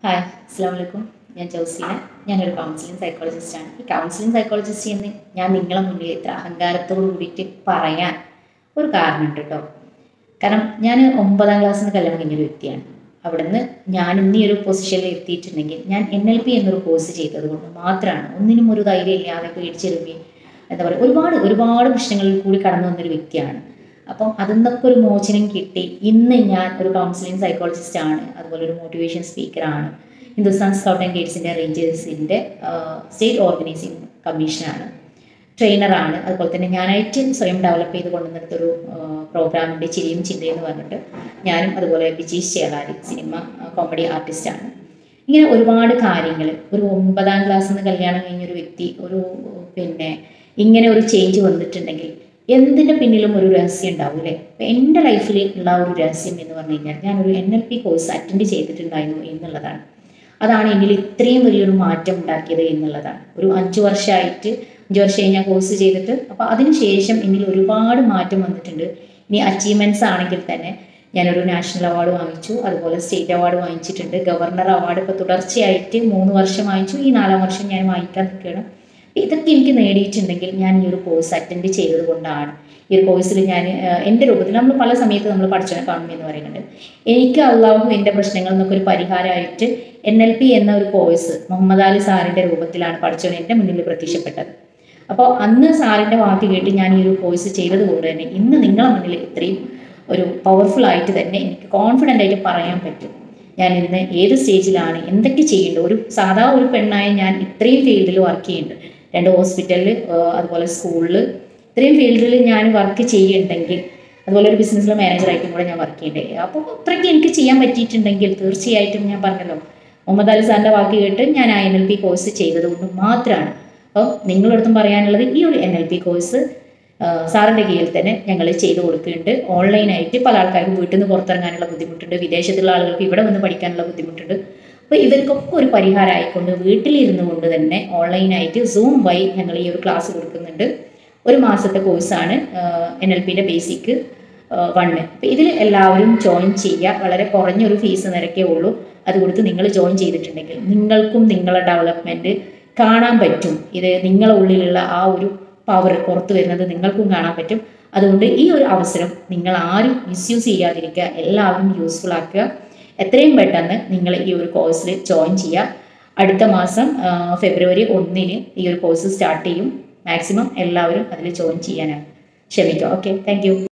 hi അസ്സാം വലൈക്കും ഞാൻ ജോസിയ ഞാനൊരു കൗൺസിലിംഗ് സൈക്കോളജിസ്റ്റാണ് ഈ കൗൺസിലിംഗ് സൈക്കോളജിസ്റ്റ് എന്ന് ഞാൻ നിങ്ങളെ മുന്നിൽ ഇത്ര അഹങ്കാരത്തോട് കൂടിയിട്ട് പറയാൻ ഒരു കാരണമുണ്ട് കേട്ടോ കാരണം ഞാൻ ഒമ്പതാം ക്ലാസ്സിൽ നിന്ന് കല്യാണം കഴിഞ്ഞൊരു വ്യക്തിയാണ് അവിടുന്ന് ഞാൻ ഇന്നീ ഒരു പൊസിഷനിൽ എത്തിയിട്ടുണ്ടെങ്കിൽ ഞാൻ എൻ എൽ പി എന്നൊരു കോഴ്സ് ചെയ്തത് കൊണ്ട് മാത്രമാണ് ഒന്നിനും ഒരു ധൈര്യം ഇല്ലാതെ പേടിച്ചെറുകയും എന്താ പറയുക ഒരുപാട് ഒരുപാട് പ്രശ്നങ്ങളിൽ കൂടി കടന്നു വന്നൊരു വ്യക്തിയാണ് അപ്പം അതിൽ നിന്നൊക്കെ ഒരു മോചനം കിട്ടി ഇന്ന് ഞാൻ ഒരു കൗൺസിലിംഗ് സൈക്കോളജിസ്റ്റ് ആണ് അതുപോലെ ഒരു മോട്ടിവേഷൻ സ്പീക്കറാണ് ഹിന്ദുസ്ഥാൻ സ്കൗട്ട് ആൻഡ് ഗൈഡ്സിൻ്റെ റേഞ്ചേഴ്സിൻ്റെ സ്റ്റേറ്റ് ഓർഗനൈസിംഗ് കമ്മീഷനാണ് ട്രെയിനറാണ് അതുപോലെ തന്നെ ഞാനായിട്ട് സ്വയം ഡെവലപ്പ് ചെയ്ത് കൊണ്ടുവന്നിടത്തൊരു പ്രോഗ്രാമിൻ്റെ ചിരിയും ചിന്തയും എന്ന് പറഞ്ഞിട്ട് ഞാനും അതുപോലെ ബിജീഷ് ചേളാരി സിനിമ കോമഡി ആർട്ടിസ്റ്റാണ് ഇങ്ങനെ ഒരുപാട് കാര്യങ്ങൾ ഒരു ഒമ്പതാം ക്ലാസ്സിൽ നിന്ന് കല്യാണം കഴിഞ്ഞൊരു വ്യക്തി ഒരു പിന്നെ ഇങ്ങനെ ഒരു ചേഞ്ച് വന്നിട്ടുണ്ടെങ്കിൽ എന്തിൻ്റെ പിന്നിലും ഒരു രഹസ്യം ഉണ്ടാവും അല്ലേ അപ്പം എൻ്റെ ലൈഫിൽ ഉള്ള ഒരു രഹസ്യം എന്ന് പറഞ്ഞു കഴിഞ്ഞാൽ ഞാനൊരു N L P course attend ചെയ്തിട്ടുണ്ടായിരുന്നു എന്നുള്ളതാണ് അതാണ് എന്നിൽ ഇത്രയും വലിയൊരു മാറ്റം ഉണ്ടാക്കിയത് എന്നുള്ളതാണ് ഒരു അഞ്ച് വർഷമായിട്ട് അഞ്ച് വർഷമായി ഞാൻ കോഴ്സ് ചെയ്തിട്ട് അപ്പോൾ അതിനുശേഷം എന്നിൽ ഒരുപാട് മാറ്റം വന്നിട്ടുണ്ട് ഇനി അച്ചീവ്മെൻറ്റ്സ് ആണെങ്കിൽ തന്നെ ഞാനൊരു നാഷണൽ അവാർഡ് വാങ്ങിച്ചു അതുപോലെ സ്റ്റേറ്റ് അവാർഡ് വാങ്ങിച്ചിട്ടുണ്ട് ഗവർണർ അവാർഡ് ഇപ്പോൾ തുടർച്ചയായിട്ട് മൂന്ന് വർഷം വാങ്ങിച്ചു ഈ നാലാം വർഷം ഞാൻ വാങ്ങിക്കാൻ നിൽക്കുകയാണ് ഇതൊക്കെ എനിക്ക് നേടിയിട്ടുണ്ടെങ്കിൽ ഞാൻ ഈ ഒരു കോഴ്സ് അറ്റൻഡ് ചെയ്തത് കൊണ്ടാണ് ഈ ഒരു കോഴ്സിൽ ഞാൻ എൻ്റെ രൂപത്തിൽ നമ്മൾ പല സമയത്ത് നമ്മൾ പഠിച്ചവനെ കാണുമെന്ന് പറയുന്നുണ്ട് എനിക്ക് അള്ളാഹു എൻ്റെ പ്രശ്നങ്ങളിൽ നിന്നൊക്കെ ഒരു പരിഹാരമായിട്ട് എൻ എൽ പി എന്ന ഒരു കോഴ്സ് മുഹമ്മദ് അലി സാറിൻ്റെ രൂപത്തിലാണ് പഠിച്ചവൻ എൻ്റെ മുന്നിൽ പ്രത്യക്ഷപ്പെട്ടത് അപ്പോൾ അന്ന് സാറിൻ്റെ വാക്ക് കേട്ട് ഞാൻ ഈ ഒരു കോഴ്സ് ചെയ്തത് കൊണ്ട് തന്നെ ഇന്ന് നിങ്ങളെ മുന്നിൽ ഇത്രയും ഒരു പവർഫുൾ ആയിട്ട് തന്നെ എനിക്ക് കോൺഫിഡൻ്റ് ആയിട്ട് പറയാൻ പറ്റും ഞാൻ ഇന്ന് ഏത് സ്റ്റേജിലാണ് എന്തൊക്കെ ചെയ്യേണ്ടത് ഒരു സാധാ ഒരു പെണ്ണായ ഞാൻ ഇത്രയും ഫീൽഡിൽ വർക്ക് ചെയ്യുന്നുണ്ട് രണ്ട് ഹോസ്പിറ്റലിൽ അതുപോലെ സ്കൂളിൽ ഇത്രയും ഫീൽഡിൽ ഞാൻ വർക്ക് ചെയ്യുന്നുണ്ടെങ്കിൽ അതുപോലെ ഒരു ബിസിനസ്സിലെ മാനേജറായിട്ടും കൂടെ ഞാൻ വർക്ക് ചെയ്യേണ്ടത് അപ്പോൾ അത്രയ്ക്ക് എനിക്ക് ചെയ്യാൻ പറ്റിയിട്ടുണ്ടെങ്കിൽ തീർച്ചയായിട്ടും ഞാൻ പറഞ്ഞല്ലോ മുഹമ്മദ് അലി സാറിൻ്റെ വാക്ക് കേട്ട് ഞാൻ ആ എൻ എൽ പി കോഴ്സ് ചെയ്തത് കൊണ്ട് മാത്രമാണ് അപ്പോൾ നിങ്ങളടുത്തും പറയാനുള്ളത് ഈ ഒരു എൻ എൽ പി കോഴ്സ് സാറിൻ്റെ കീഴിൽ തന്നെ ഞങ്ങൾ ചെയ്തു കൊടുക്കുന്നുണ്ട് ഓൺലൈനായിട്ട് പല ആൾക്കാർക്കും വീട്ടിൽ നിന്ന് പുറത്തിറങ്ങാനുള്ള ബുദ്ധിമുട്ടുണ്ട് വിദേശത്തുള്ള ആളുകൾക്ക് ഇവിടെ വന്ന് പഠിക്കാനുള്ള ബുദ്ധിമുട്ടുണ്ട് അപ്പോൾ ഇവർക്കൊക്കെ ഒരു പരിഹാരമായിക്കൊണ്ട് വീട്ടിലിരുന്നു കൊണ്ട് തന്നെ ഓൺലൈനായിട്ട് സൂം വഴി ഞങ്ങൾ ഈ ഒരു ക്ലാസ് കൊടുക്കുന്നുണ്ട് ഒരു മാസത്തെ കോഴ്സാണ് എൻ എൽ പിയുടെ ബേസിക് വണ്ണ് അപ്പോൾ ഇതിൽ എല്ലാവരും ജോയിൻ ചെയ്യുക വളരെ കുറഞ്ഞൊരു ഫീസ് നിരക്കേ ഉള്ളൂ അത് കൊടുത്ത് നിങ്ങൾ ജോയിൻ ചെയ്തിട്ടുണ്ടെങ്കിൽ നിങ്ങൾക്കും നിങ്ങളുടെ ഡെവലപ്മെൻറ്റ് കാണാൻ പറ്റും ഇത് നിങ്ങളുടെ ഉള്ളിലുള്ള ആ ഒരു പവർ പുറത്തു വരുന്നത് നിങ്ങൾക്കും കാണാൻ പറ്റും അതുകൊണ്ട് ഈ ഒരു അവസരം നിങ്ങൾ ആരും മിസ്യൂസ് ചെയ്യാതിരിക്കുക എല്ലാവരും യൂസ്ഫുൾ ആക്കുക എത്രയും പെട്ടെന്ന് നിങ്ങൾ ഈ ഒരു കോഴ്സിൽ ജോയിൻ ചെയ്യുക അടുത്ത മാസം ഫെബ്രുവരി ഒന്നിന് ഈ ഒരു കോഴ്സ് സ്റ്റാർട്ട് ചെയ്യും മാക്സിമം എല്ലാവരും അതിൽ ജോയിൻ ചെയ്യാനാണ് ക്ഷമിക്കുക ഓക്കെ താങ്ക്